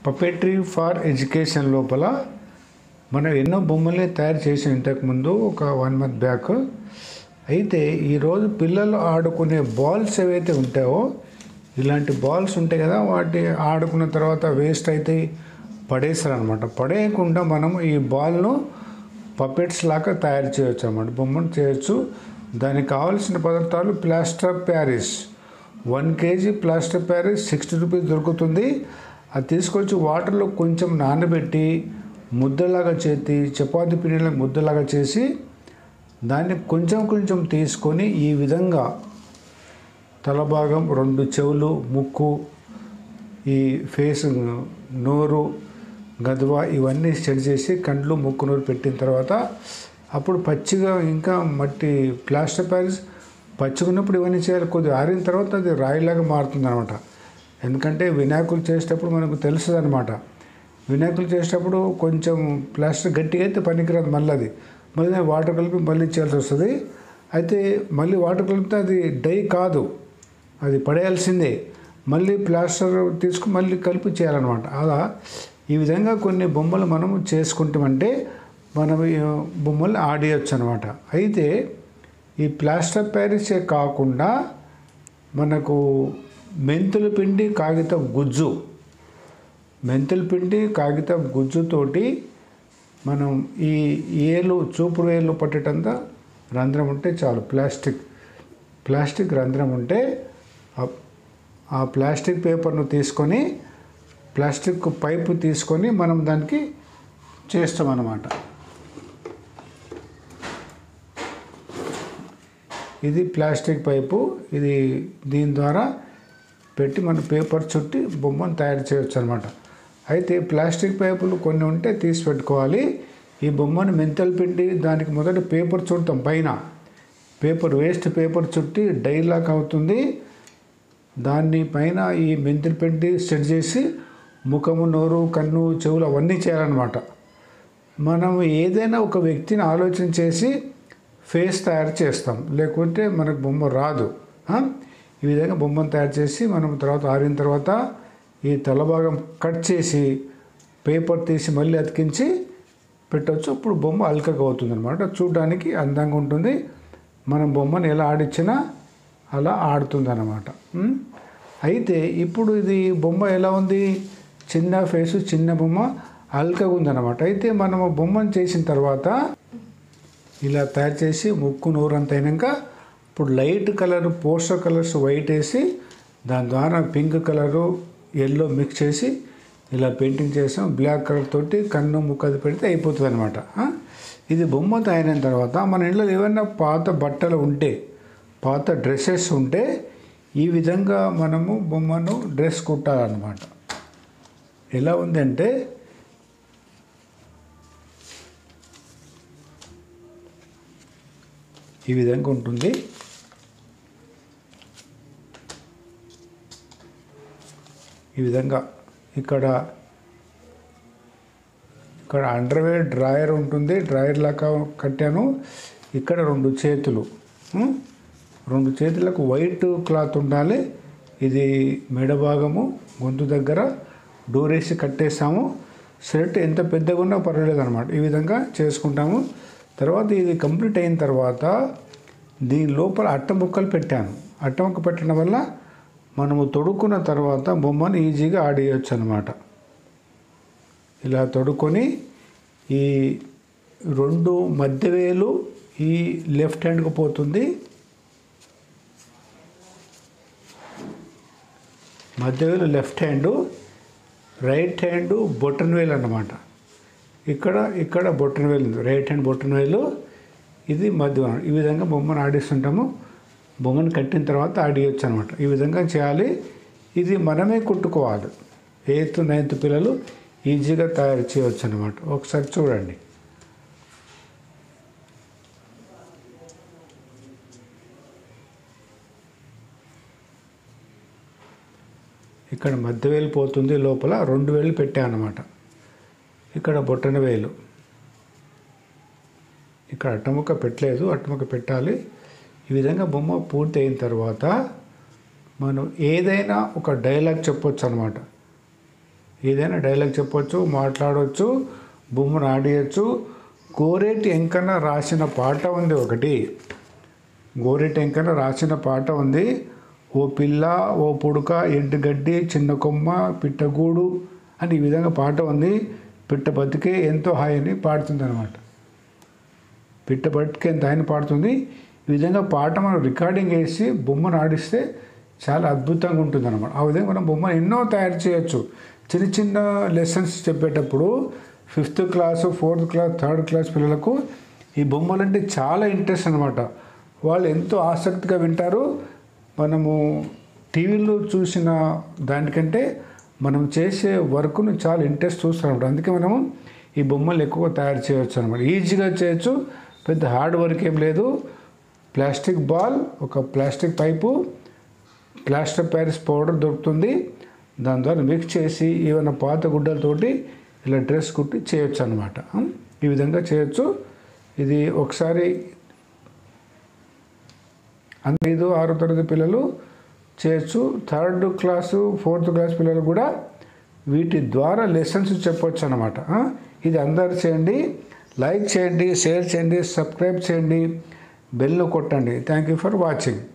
Puppetry for education లోపల మనం ఎన్నో బొమ్మల్ని తయారు చేసాం ఇంతకుముందు ఒక వన్ మంత్ బ్యాక్ అయితే ఈరోజు పిల్లలు ఆడుకునే బాల్స్ ఏవైతే ఉంటాయో ఇలాంటి బాల్స్ ఉంటాయి కదా వాటి ఆడుకున్న తర్వాత వేస్ట్ అయితే పడేస్తారు అనమాట పడేయకుండా మనం ఈ బాల్ను పపెట్స్ లాగా తయారు చేయొచ్చు అన్నమాట బొమ్మను చేయొచ్చు దానికి కావాల్సిన పదార్థాలు plaster of Paris one KG plaster of Paris sixty rupees దొరుకుతుంది అది తీసుకొచ్చి వాటర్లో కొంచెం నానబెట్టి ముద్దలాగా చేతి చపాతీ పిండిలో ముద్దలాగా చేసి దాన్ని కొంచెం కొంచెం తీసుకొని ఈ విధంగా తల భాగం రెండు చెవులు ముక్కు ఈ ఫేస్ నోరు గదువ ఇవన్నీ సెట్ చేసి కండ్లు ముక్కు నోరు పెట్టిన తర్వాత అప్పుడు పచ్చిగా ఇంకా మట్టి ప్లాస్టర్ ప్యారిస్ పచ్చిగున్నప్పుడు ఇవన్నీ చేయాలి కొద్దిగా ఆరిన తర్వాత అది రాయిలాగా మారుతుంది అనమాట ఎందుకంటే వినాయకులు చేసేటప్పుడు మనకు తెలుస్తుంది అనమాట వినాయకులు చేసేటప్పుడు కొంచెం ప్లాస్టర్ గట్టిగా అయితే పనికిరాదు మళ్ళీ అది మళ్ళీ వాటర్ కలిపి మళ్ళీ చేయాల్సి వస్తుంది అయితే మళ్ళీ వాటర్ కలిపితే అది డై కాదు అది పడేయాల్సిందే మళ్ళీ ప్లాస్టర్ తీసుకుని మళ్ళీ కలిపి చేయాలన్నమాట అలా ఈ విధంగా కొన్ని బొమ్మలు మనం చేసుకుంటామంటే మనం ఈ బొమ్మలు ఆడియచ్చు అనమాట అయితే ఈ ప్లాస్టర్ ప్యారిసే కాకుండా మనకు మెంతుల పిండి కాగితం గుజ్జు మెంతుల పిండి కాగితం గుజ్జుతోటి మనం ఈ ఏలు చూపుడు వేలు పట్టేటంత రంధ్రం ఉంటే చాలు ప్లాస్టిక్ ప్లాస్టిక్ రంధ్రం ఉంటే ఆ- ఆ ప్లాస్టిక్ పేపర్ను తీసుకొని ప్లాస్టిక్ పైపు తీసుకొని మనం దానికి చేస్తాం అన్నమాట ఇది ప్లాస్టిక్ పైపు ఇది దీని ద్వారా పెట్టి మన పేపర్ చుట్టి బొమ్మను తయారు చేయొచ్చు అనమాట అయితే ప్లాస్టిక్ పైపులు కొన్ని ఉంటే తీసి పెట్టుకోవాలి ఈ బొమ్మను మెంతలు పిండి దానికి మొదట పేపర్ చుడతాం పైన పేపర్ వేస్ట్ పేపర్ చుట్టి డైలాక్ అవుతుంది దాన్ని పైన ఈ మెంతులు పిండి సెట్ చేసి ముఖము నోరు కన్ను చెవులు అవన్నీ చేయాలన్నమాట మనం ఏదైనా ఒక వ్యక్తిని ఆలోచన చేసి ఫేస్ తయారు చేస్తాం లేకుంటే మనకు బొమ్మ రాదు ఆ? ఈ విధంగా బొమ్మను తయారు చేసి మనం తర్వాత ఆరిన తర్వాత ఈ తల భాగం కట్ చేసి పేపర్ తీసి మళ్ళీ అతికించి పెట్టవచ్చు అప్పుడు బొమ్మ అల్కగా అవుతుంది అనమాట చూడడానికి అందంగా ఉంటుంది మనం బొమ్మను ఎలా ఆడిచ్చినా అలా ఆడుతుంది అనమాట అయితే ఇప్పుడు ఇది బొమ్మ ఎలా ఉంది చిన్న ఫేసు చిన్న బొమ్మ అల్కగా ఉందన్నమాట అయితే మనం ఆ బొమ్మను చేసిన తర్వాత ఇలా తయారు చేసి ముక్కు నోరు అంత అయినాక ఇప్పుడు light colour poster colours white వేసి దాని ద్వారా పింక్ కలరు ఎల్లో మిక్స్ చేసి ఇలా పెయింటింగ్ చేసాం బ్లాక్ కలర్ తోటి కన్ను ముక్కు అది పెడితే అయిపోతుంది అనమాట ఇది బొమ్మ తయారైన తర్వాత మన ఇంట్లో ఏమైనా పాత బట్టలు ఉంటే పాత డ్రెస్సెస్ ఉంటే ఈ విధంగా మనము బొమ్మను డ్రెస్ కుట్టాలన్నమాట ఎలా ఉందంటే ఈ విధంగా ఉంటుంది ఈ విధంగా ఇక్కడ ఇక్కడ అండర్వేర్ డ్రాయర్ ఉంటుంది డ్రాయర్ లాగా కట్టాను ఇక్కడ రెండు చేతులు ఉం? రెండు చేతులకు వైట్ క్లాత్ ఉండాలి ఇది మెడ భాగము గొంతు దగ్గర డోరేసి కట్టేసాము షర్ట్ ఎంత పెద్దగా ఉన్నా పర్వాలేదు అనమాట ఈ విధంగా చేసుకుంటాము తర్వాత ఇది కంప్లీట్ అయిన తర్వాత దీని లోపల అట్ట ముక్కలు పెట్టాను అట్ట ముక్క పెట్టడం వల్ల మనము తొడుక్కున్న తర్వాత బొమ్మను ఈజీగా ఆడేయచ్చు అనమాట ఇలా తొడుక్కొని ఈ రెండు మధ్య వేలు ఈ లెఫ్ట్ హ్యాండ్కి పోతుంది మధ్య వేలు లెఫ్ట్ హ్యాండు రైట్ హ్యాండ్ బొటన్ వేలు అన్నమాట ఇక్కడ ఇక్కడ బొటన్ వేలు ఉంది రైట్ హ్యాండ్ బొటన్ వేలు ఇది మధ్య వేలు. ఈ విధంగా బొమ్మను ఆడిస్తుంటాము బొమ్మను కట్టిన తర్వాత ఆడియొచ్చు అనమాట ఈ విధంగా చేయాలి ఇది మనమే కుట్టుకోవాలి ఎయిత్ నైన్త్ పిల్లలు ఈజీగా తయారు చేయవచ్చు అనమాట ఒకసారి చూడండి ఇక్కడ మధ్య వేలు పోతుంది లోపల రెండు వేలు పెట్టాను అనమాట ఇక్కడ బొట్టన వేలు ఇక్కడ అట్టముక్క పెట్టలేదు అట్టముక్క పెట్టాలి ఈ విధంగా బొమ్మ పూర్తి అయిన తర్వాత మనం ఏదైనా ఒక డైలాగ్ చెప్పొచ్చు అనమాట ఏదైనా డైలాగ్ చెప్పొచ్చు మాట్లాడవచ్చు బొమ్మను ఆడియచ్చు గోరేటి ఎంకన్న రాసిన పాట ఉంది ఒకటి గోరేటి ఎంకన్న రాసిన పాట ఉంది ఓ పిల్ల ఓ పుడక ఎండుగడ్డి చిన్న కొమ్మ పిట్టగూడు అని ఈ విధంగా పాట ఉంది పిట్ట బతికే ఎంతో హాయ్ అని పాడుతుంది అనమాట పిట్ట బతికే ఎంత హాయిని పాడుతుంది ఈ విధంగా పాట మనం రికార్డింగ్ వేసి బొమ్మను ఆడిస్తే చాలా అద్భుతంగా ఉంటుంది అనమాట ఆ విధంగా మనం బొమ్మను ఎన్నో తయారు చేయొచ్చు చిన్న చిన్న లెసన్స్ చెప్పేటప్పుడు fifth class fourth class third class పిల్లలకు ఈ బొమ్మలు అంటే చాలా ఇంట్రెస్ట్ అనమాట వాళ్ళు ఎంతో ఆసక్తిగా వింటారు మనము టీవీలో చూసిన దానికంటే మనం చేసే వర్క్ను చాలా ఇంట్రెస్ట్ చూస్తాం అనమాట అందుకే మనము ఈ బొమ్మలు ఎక్కువ తయారు చేయొచ్చు అనమాట ఈజీగా చేయొచ్చు పెద్ద హార్డ్ వర్క్ ఏం లేదు ప్లాస్టిక్ బాల్ ఒక plastic pipe plaster Paris powder దొరుకుతుంది దాని ద్వారా మిక్స్ చేసి ఏమైనా పాత గుడ్డలతోటి ఇలా డ్రెస్ కుట్టి చేయొచ్చు అనమాట ఈ విధంగా చేయొచ్చు ఇది ఒకసారి అంత ఐదు ఆరో తరగతి పిల్లలు చేయొచ్చు థర్డ్ క్లాసు ఫోర్త్ క్లాస్ పిల్లలు కూడా వీటి ద్వారా లెసన్స్ చెప్పొచ్చు అనమాట ఇది అందరు చేయండి లైక్ చేయండి షేర్ చేయండి సబ్స్క్రైబ్ చేయండి బెల్ కొట్టండి థ్యాంక్ యూ ఫర్ వాచింగ్